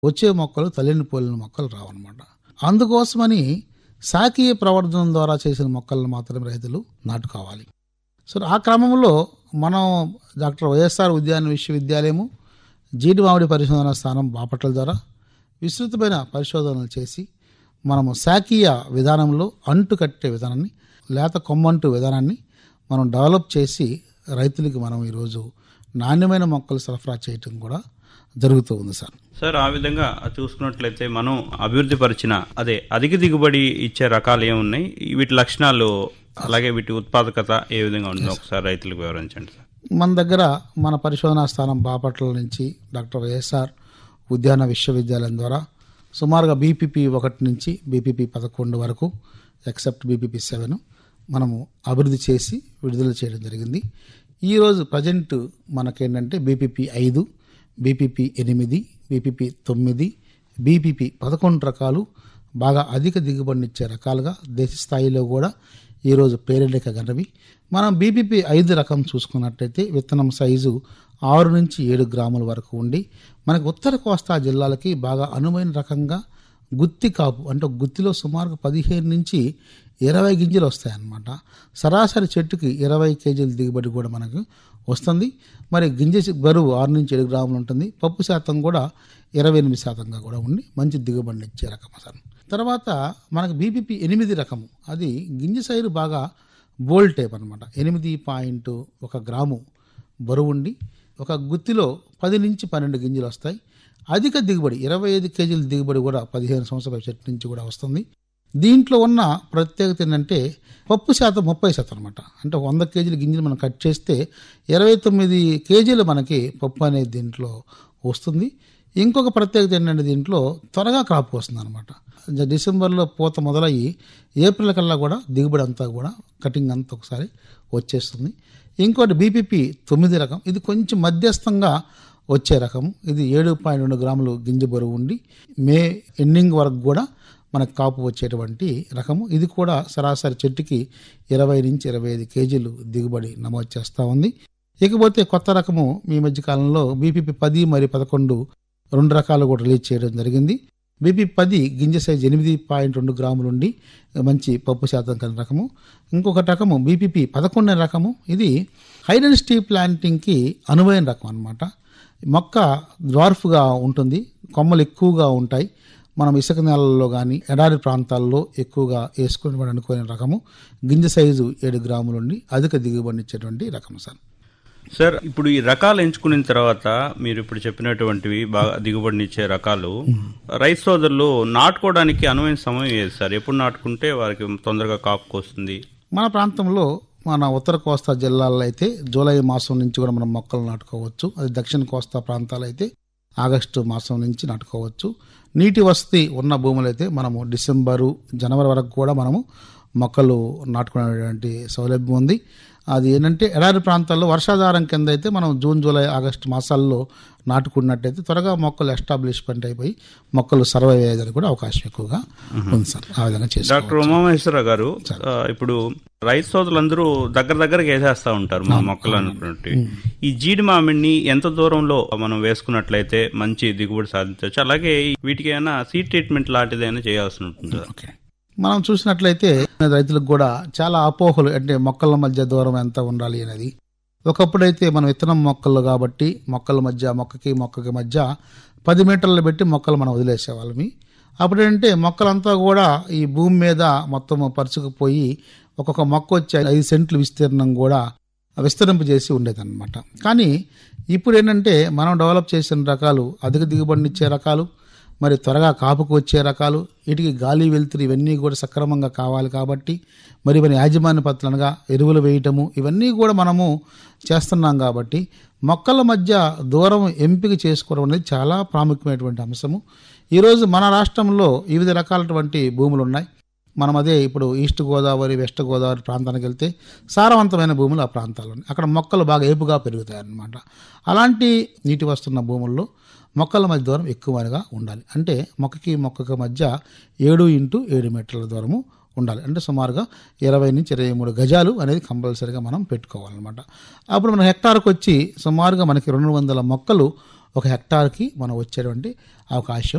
వచ్చే మొక్కలు తల్లిని పోలిన మొక్కలు రావన్నమాట అందుకోసమని శాఖీయ ప్రవర్ధనం ద్వారా చేసిన మొక్కలను మాత్రమే రైతులు నాటుకోవాలి సో ఆ క్రమంలో మనం డాక్టర్ వైఎస్ఆర్ ఉద్యాన విశ్వవిద్యాలయము జీడి మామిడి పరిశోధన స్థానం బాపట్ల ద్వారా విస్తృతమైన పరిశోధనలు చేసి మనము శాఖీయ విధానంలో అంటు కట్టే విధానాన్ని లేత కొమ్మంటు విధానాన్ని మనం డెవలప్ చేసి రైతులకి మనం ఈరోజు నాణ్యమైన మొక్కలు సరఫరా చేయటం కూడా జరుగుతూ ఉంది సార్ సార్ ఆ విధంగా చూసుకున్నట్లయితే మనం అభివృద్ధి పరిచిన అదే అధిక దిగుబడి ఇచ్చే రకాలు ఏమున్నాయి వీటి లక్షణాలు అలాగే వీటి ఉత్పాదకత ఏ విధంగా ఉందో ఒకసారి రైతులకు వివరించండి సార్ మన దగ్గర మన పరిశోధనా స్థానం బాపట్ల నుంచి డాక్టర్ వైఎస్ఆర్ ఉద్యాన విశ్వవిద్యాలయం ద్వారా సుమారుగా బీపీపీ ఒకటి నుంచి బీపీపీ పదకొండు వరకు ఎక్సెప్ట్ బీపీపీ సెవెన్ మనము అభివృద్ధి చేసి విడుదల చేయడం జరిగింది ఈరోజు ప్రజెంట్ మనకేంటంటే బీపీపీ ఐదు బీపీపీ ఎనిమిది బీపీపీ తొమ్మిది బీపీపీ పదకొండు రకాలు బాగా అధిక దిగుబడినిచ్చే రకాలుగా దేశ స్థాయిలో కూడా ఈరోజు పేరెండిక గనవి మనం బీపీపీ ఐదు రకం చూసుకున్నట్టయితే విత్తనం సైజు ఆరు నుంచి ఏడు గ్రాముల వరకు ఉండి మనకు ఉత్తర కోస్తా జిల్లాలకి బాగా అనువైన రకంగా గుత్తి కాపు అంటే ఒక గుత్తిలో సుమారు పదిహేను నుంచి ఇరవై గింజలు వస్తాయన్నమాట సరాసరి చెట్టుకి ఇరవై కేజీల దిగుబడి కూడా మనకు వస్తుంది మరి గింజ బరువు ఆరు నుంచి ఏడు గ్రాములు ఉంటుంది పప్పు శాతం కూడా ఇరవై ఎనిమిది శాతంగా కూడా ఉండి మంచి దిగుబడిని ఇచ్చే రకం అసలు తర్వాత మనకు బీపీపీ ఎనిమిది రకము అది గింజ సైజు బాగా బోల్డ్ టైప్ అనమాట ఎనిమిది పాయింట్ ఒక గ్రాము బరువు ఉండి ఒక గుత్తిలో పది నుంచి పన్నెండు గింజలు వస్తాయి అధిక దిగుబడి ఇరవై ఐదు కేజీల దిగుబడి కూడా పదిహేను సంవత్సరాల చెట్టు నుంచి కూడా వస్తుంది దీంట్లో ఉన్న ప్రత్యేకత ఏంటంటే పప్పు శాతం ముప్పై శాతం అనమాట అంటే వంద కేజీల గింజలు మనం కట్ చేస్తే ఇరవై తొమ్మిది కేజీలు మనకి పప్పు అనేది దీంట్లో వస్తుంది ఇంకొక ప్రత్యేకత ఏంటంటే దీంట్లో త్వరగా క్రాప్ వస్తుంది అనమాట డిసెంబర్లో పూత మొదలయ్యి ఏప్రిల్ కల్లా కూడా దిగుబడి అంతా కూడా కటింగ్ అంతా ఒకసారి వచ్చేస్తుంది ఇంకోటి బీపీపీ తొమ్మిది రకం ఇది కొంచెం మధ్యస్థంగా వచ్చే రకం ఇది ఏడు పాయింట్ రెండు గ్రాములు గింజ బరువు ఉండి మే ఎండింగ్ వరకు కూడా మనకు కాపు వచ్చేటువంటి రకము ఇది కూడా సరాసరి చెట్టుకి ఇరవై నుంచి ఇరవై ఐదు కేజీలు దిగుబడి నమోదు చేస్తూ ఉంది ఇకపోతే కొత్త రకము మీ మధ్య కాలంలో బీపీపీ పది మరియు పదకొండు రెండు రకాలు కూడా రిలీజ్ చేయడం జరిగింది బీపీ పది గింజ సైజ్ ఎనిమిది పాయింట్ రెండు గ్రాములు ఉండి మంచి పప్పు శాతం కలిగిన రకము ఇంకొక రకము బీపీపీ పదకొండు రకము ఇది హైడెన్సిటీ ప్లాంటింగ్కి అనువైన రకం అనమాట మొక్క డ్వార్ఫ్గా ఉంటుంది కొమ్మలు ఎక్కువగా ఉంటాయి మనం ఇసుక నేలల్లో కానీ ఎడారి ప్రాంతాల్లో ఎక్కువగా వేసుకుని అనుకునే రకము గింజ సైజు ఏడు గ్రాములు ఉండి అధిక దిగుబడినిచ్చేటువంటి రకం సార్ సార్ ఇప్పుడు ఈ రకాలు ఎంచుకున్న తర్వాత మీరు ఇప్పుడు చెప్పినటువంటివి బాగా దిగుబడినిచ్చే రకాలు రైతు సోదరులు నాటుకోవడానికి అనువైన సమయం ఏది సార్ ఎప్పుడు నాటుకుంటే వారికి తొందరగా కాపుకు వస్తుంది మన ప్రాంతంలో మన ఉత్తర కోస్తా జిల్లాల్లో అయితే జూలై మాసం నుంచి కూడా మనం మొక్కలు నాటుకోవచ్చు అది దక్షిణ కోస్తా ప్రాంతాలు అయితే ఆగస్టు మాసం నుంచి నాటుకోవచ్చు నీటి వసతి ఉన్న భూములు అయితే మనము డిసెంబరు జనవరి వరకు కూడా మనము మొక్కలు నాటుకునేటువంటి సౌలభ్యం ఉంది అది ఏంటంటే ఎడారి ప్రాంతాల్లో వర్షాధారం కింద అయితే మనం జూన్ జూలై ఆగస్టు మాసాల్లో నాటుకున్నట్టయితే త్వరగా మొక్కలు ఎస్టాబ్లిష్మెంట్ అయిపోయి మొక్కలు సర్వైవ్ అయ్యేదానికి కూడా అవకాశం ఎక్కువగా ఉంది సార్ ఆ విధంగా చేసి డాక్టర్ ఉమామహేశ్వర గారు ఆ, ఇప్పుడు రైతు సోదరులందరూ దగ్గర దగ్గరకు వేసేస్తా ఉంటారు మన మొక్కలు అనుకున్నట్టు ఈ జీడి మామిడిని ఎంత దూరంలో మనం వేసుకున్నట్లయితే మంచి దిగుబడి సాధించవచ్చు అలాగే వీటికి ఏమైనా సీడ్ ట్రీట్మెంట్ లాంటిదైనా చేయాల్సి ఉంటుంది ఓకే మనం చూసినట్లయితే రైతులకు కూడా చాలా అపోహలు అంటే మొక్కల మధ్య దూరం ఎంత ఉండాలి అనేది ఒకప్పుడైతే మనం విత్తనం మొక్కలు కాబట్టి మొక్కల మధ్య మొక్కకి మొక్కకి మధ్య పది మీటర్లు పెట్టి మొక్కలు మనం వదిలేసేవాళ్ళమి అప్పుడేంటే మొక్కలంతా కూడా ఈ భూమి మీద మొత్తం పరుచుకుపోయి ఒక్కొక్క మొక్క వచ్చి ఐదు సెంట్లు విస్తీర్ణం కూడా విస్తరింపు చేసి ఉండేదన్నమాట కానీ ఇప్పుడు ఏంటంటే మనం డెవలప్ చేసిన రకాలు అధిక దిగుబడినిచ్చే రకాలు మరి త్వరగా కాపుకు వచ్చే రకాలు వీటికి గాలి వెలుతురు ఇవన్నీ కూడా సక్రమంగా కావాలి కాబట్టి మరి మన యాజమాన్య పత్రాలుగా ఎరువులు వేయటము ఇవన్నీ కూడా మనము చేస్తున్నాం కాబట్టి మొక్కల మధ్య దూరం ఎంపిక చేసుకోవడం అనేది చాలా ప్రాముఖ్యమైనటువంటి అంశము ఈరోజు మన రాష్ట్రంలో వివిధ రకాలటువంటి భూములు ఉన్నాయి మనం అదే ఇప్పుడు ఈస్ట్ గోదావరి వెస్ట్ గోదావరి ప్రాంతానికి వెళ్తే సారవంతమైన భూములు ఆ ప్రాంతాల్లో ఉన్నాయి అక్కడ మొక్కలు బాగా ఏపుగా పెరుగుతాయి అన్నమాట అలాంటి నీటి వస్తున్న భూముల్లో మొక్కల మధ్య దూరం ఎక్కువగా ఉండాలి అంటే మొక్కకి మొక్కకి మధ్య ఏడు ఇంటూ ఏడు మీటర్ల దూరము ఉండాలి అంటే సుమారుగా ఇరవై నుంచి ఇరవై మూడు గజాలు అనేది కంపల్సరీగా మనం పెట్టుకోవాలన్నమాట అప్పుడు మన హెక్టార్కి వచ్చి సుమారుగా మనకి రెండు వందల మొక్కలు ఒక హెక్టార్కి మనం వచ్చేటువంటి అవకాశం